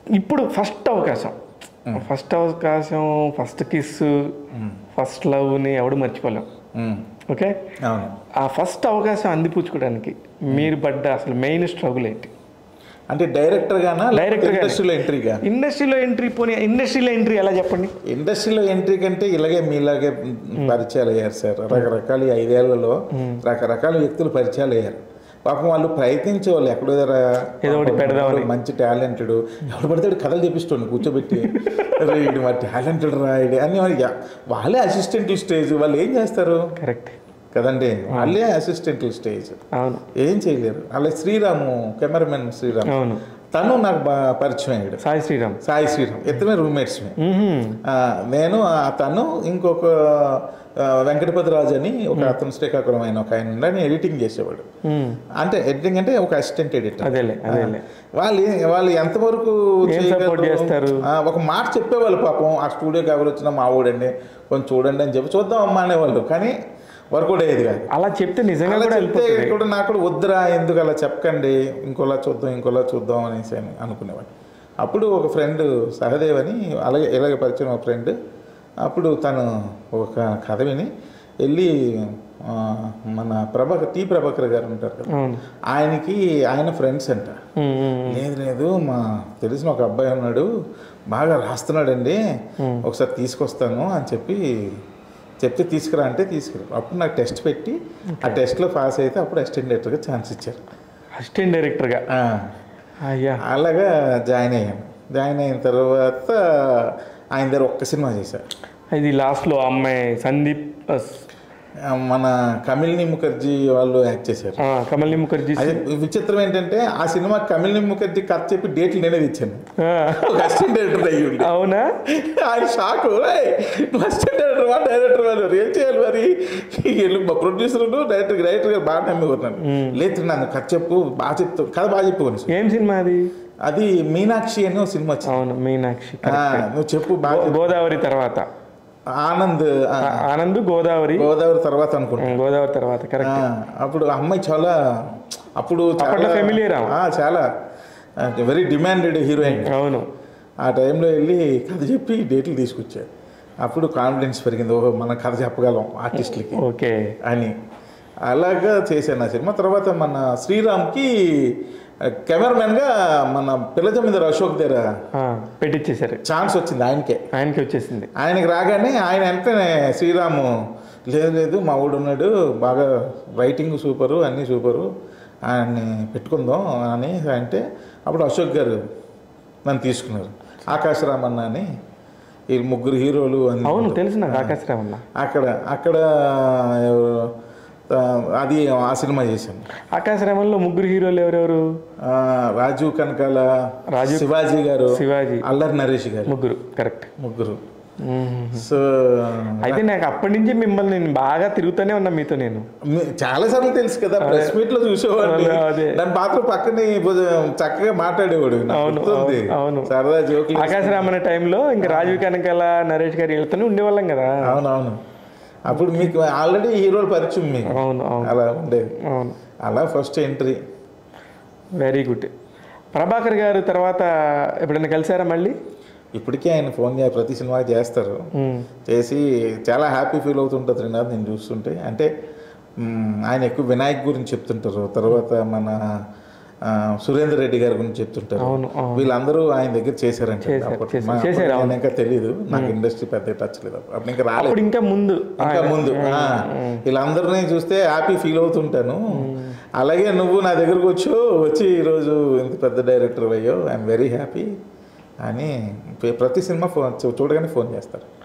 ఇప్పుడు ఫస్ట్ అవకాశం ఫస్ట్ అవకాశం ఫస్ట్ కిస్ ఫస్ట్ లవ్ని ఎవడు మర్చిపోలేం ఉమ్, ఓకే అవును ఆ ఫస్ట్ అవకాశం అందిపుచ్చుకోవడానికి మీరు పడ్డ అసలు మెయిన్ స్ట్రగుల్ ఏంటి అంటే డైరెక్టర్ గానా Director గానే. ఇండస్ట్రీలో ఎంట్రీగా ఇండస్ట్రీలో ఎంట్రీ పోనీ ఇండస్ట్రీలో ఎంట్రీ ఎలా చెప్పండి ఇండస్ట్రీలో ఎంట్రీ కంటే ఇలాగే మీలాగే పరిచయాలు అయ్యారు సార్ రకరకాల ఈ ఐదేళ్లలో రకరకాల వ్యక్తులు పరిచయాలు అయ్యారు పాపం వాళ్ళు ప్రయత్నించే వాళ్ళు ఎక్కడో దగ్గర ఏదో ఒకటి పెడదామని. మంచి టాలెంటెడ్ ఎవడు పడితే వాడు కథలు చెప్పిస్తుండు కూర్చోబెట్టి "అరే, ఈడు మా టాలెంటెడ్ రా ఈడు" అని వాళ్ళు యా- వాళ్ళే అసిస్టెంట్ స్టేజ్ వాళ్ళు ఏం చేస్తారు కరెక్ట్ కదండి వాళ్ళే అసిస్టెంట్ స్టేజ్ అవును ఏం చేయలేరు అలా శ్రీరాము కెమెరామెన్ శ్రీరామ్ అవును తను నాకు బాగా పరిచయం అయ్యాడు సాయి శ్రీరామ్ సాయి శ్రీరామ్ ఇద్దరమే రూమ్మేట్స్ మ్మ్హ్మ్. నేను ఆ తను ఇంకొక ఆ, వెంకటపతి రాజు అని ఒక అతను శ్రీకాకుళం ఆయన ఒక ఆయన ఉండి ఆయన ఎడిటింగ్ చేసేవాడు మ్మ్. అంటే ఎడిటింగ్ అంటే ఒక అసిస్టెంట్ ఎడిటర్ అదేలే అదేలే వాళ్ళు ఏ- వాళ్ళు ఎంతవరకు ఏం చేయగలరు? support చేస్తారు? ఆ, ఒక మాట చెప్పేవాళ్ళు పాపం ఆ స్టూడియోకి ఎవరు వచ్చినా మా ఊడండి కొంచెం చూడండి అని చెప్పి చూద్దాం అమ్మా అనేవాళ్ళు కానీ వర్కౌట్ అయ్యేది కాదు అలా చెప్తే నిజంగా అలా కూడా చెప్తే వెళ్ళిపోతుంది కూడా నాకు కూడా వద్దురా ఎందుకు అలా చెప్పకండి ఇంకోలా చూద్దాం ఇంకోలా చూద్దాం అనేసి అని అనుకునేవాడు అప్పుడు ఒక ఫ్రెండ్ సహదేవ్ అని అలాగే ఇలాగే పరిచయం ఒక ఫ్రెండ్ అప్పుడు తను ఒక కథ విని వెళ్ళి ఆ, మన ప్రభాకర్ టి ప్రభాకర్ గారు ఉంటారు కదా అవును ఆయనకి ఆయన ఫ్రెండ్స్ అంట మ్మ్, మ్మ్. లేదు లేదు మా తెలిసిన ఒక అబ్బాయి ఉన్నాడు బాగా రాస్తున్నాడండి ఒకసారి తీసుకొస్తాను అని చెప్పి చెప్తే తీసుకురా అంటే తీసుకురా అప్పుడు నాకు టెస్ట్ పెట్టి ఆ టెస్ట్లో పాస్ అయితే అప్పుడు అసిస్టెంట్ డైరెక్టర్గా ఛాన్స్ ఇచ్చారు అసిస్టెంట్ డైరెక్టర్గా ఆ, అయ్యా అలాగా జాయిన్ అయ్యాను జాయిన్ అయిన తర్వాత ఆయన దగ్గర ఒక్క సినిమా చేశారు ఇది లాస్ట్లో అమ్మాయి సందీప్ అస్, ఆ, మన కమిల్ని ముఖర్జీ వాళ్ళు యాక్ట్ చేశారు ఆ, కమల్ని ముఖర్జీ అదే విచిత్రం ఏంటంటే ఆ సినిమా కమిల్ని ముఖర్జీ కథ చెప్పి డేట్లు నేనే ఇచ్చాను ఆ, ఒక అసిస్టెంట్ డైరెక్టర్ అయ్యి ఉండి. అవునా ఆయన షాక్ "ఏయ్, నువ్వు అసిస్టెంట్ డైరెక్టర్ వా డైరెక్టర్ వాళ్ళు ఏం చేయాలి మరి వీళ్ళు మా ప్రొడ్యూసర్ డైరెక్టర్ డైరెక్టర్ గారు బాగా నమ్మికున్నాను లేదు నన్ను కథ చెప్పు బాగా చెప్తావు కథ బాగా చెప్పు అనేసి. ఏం సినిమా అది అది మీనాక్షి అని ఒక సినిమా వచ్చింది అవును మీనాక్షి ఆ, నువ్వు చెప్పు బాగా గో- గోదావరి తర్వాత ఆనంద్ ఆ, ఆ- ఆనంద్ గోదావరి గోదావరి తర్వాత అనుకుంటా ఉమ్, గోదావరి తర్వాత కరెక్ట్ ఆ, అప్పుడు ఆ అమ్మాయి చాలా అప్పుడు అప్పట్లో చాలా- familiar ఆమె. ఆ, చాలా వెరీ డిమాండెడ్ హీరోయిన్ అవును ఆ టైంలో వెళ్ళి కథ చెప్పి డేట్లు తీసుకొచ్చారు అప్పుడు కాన్ఫిడెన్స్ పెరిగింది ఓహో మనం కథ చెప్పగలం ఆర్టిస్టులకి ఓకే అని అలాగా చేశాను ఆ సినిమా తర్వాత మన శ్రీరామ్కి కెమెరామెన్గా మన పిల్ల జమీందారు అశోక్ దగ్గర ఆ, పెట్టించేశారు ఛాన్స్ వచ్చింది ఆయనకే ఆయనకి వచ్చేసింది ఆయనకి రాగానే ఆయన వెంటనే శ్రీరాము లేదు లేదు మా ఊడు ఉన్నాడు బాగా రైటింగ్ సూపరు అన్నీ సూపరు ఆయన్ని పెట్టుకుందాం అని అంటే అప్పుడు అశోక్ గారు నన్ను తీసుకున్నారు ఆకాశరామన్న అని ఈ ముగ్గురు హీరోలు అని అవును తెలుసు నాకు ఆకాశరావు అన్న అక్కడ అక్కడ ఎవరు, ఆ, అది ఆ సినిమా చేశాను ఆకాశరామంలో ముగ్గురు హీరోలు ఎవరెవరు ఆ, రాజీవ్ కనకాల రాజీవ్- శివాజీ గారు శివాజీ అల్లరి నరేష్ గారు ముగ్గురు కరెక్ట్ ముగ్గురు సో అయితే నాకు అప్పటి నుంచి మిమ్మల్ని నేను బాగా తిరుగుతూనే ఉన్నా మీతో నేను మీ- చాలా సార్లు తెలుసు కదా ప్రెస్ మీట్ లో చూసేవాడిని అదే, అదే. దాని పాత్ర పక్కనే భుజ- చక్కగా మాట్లాడేవాడు నాకు అవును, గుర్తుంది. అవును, అవును. సరదా జోకులు ఆకాశరామ్ అనే టైంలో ఇంకా రాజీవ్ కనకాల నరేష్ గారు వెళ్తూనే ఉండేవాళ్ళం కదా అవునవును అప్పుడు మీకు ఆల్రెడీ హీరోలు పరిచయం మీకు అవును అవును అలా ఉండేది అవును అలా first entry very good Prabhakar garu తర్వాత ఎప్పుడైనా కలిసారా మళ్ళీ ఇప్పటికీ ఆయన ఫోన్ చే ప్రతి సినిమా చేస్తారు ఉమ్, చేసి చాలా హ్యాపీ ఫీల్ అవుతుంటుంది శ్రీనాథ్ నేను చూస్తుంటే అంటే మ్, ఆయన ఎక్కువ వినాయక్ గురించి చెప్తుంటారు తర్వాత మన ఆ, సురేందర్ రెడ్డి గారి గురించి చెప్తుంటారు అవును అవును వీళ్ళందరూ ఆయన దగ్గర చేశారంట చేశారు, అప్పట్లో. చేశారు, మా- చేశారు, అప్పుడు అవును. నేను ఇంకా తెలియదు నాకు ఇండస్ట్రీ పెద్ద టచ్ లేదు అప్పుడు. అప్పుడు ఇంకా రాలేదు అప్పుడు ఇంకా ముందు ఇంకా ముందు ఆ, వీళ్ళందరినీ చూస్తే హ్యాపీ ఫీల్ అవుతుంటాను అలాగే నువ్వు నా దగ్గరకు వచ్చు వచ్చి ఈరోజు ఇంత పెద్ద డైరెక్టర్ అయ్యో ఐఎమ్ వెరీ హ్యాపీ అని ప్రతి సినిమా ఫోన్ చూడగానే ఫోన్ చేస్తారు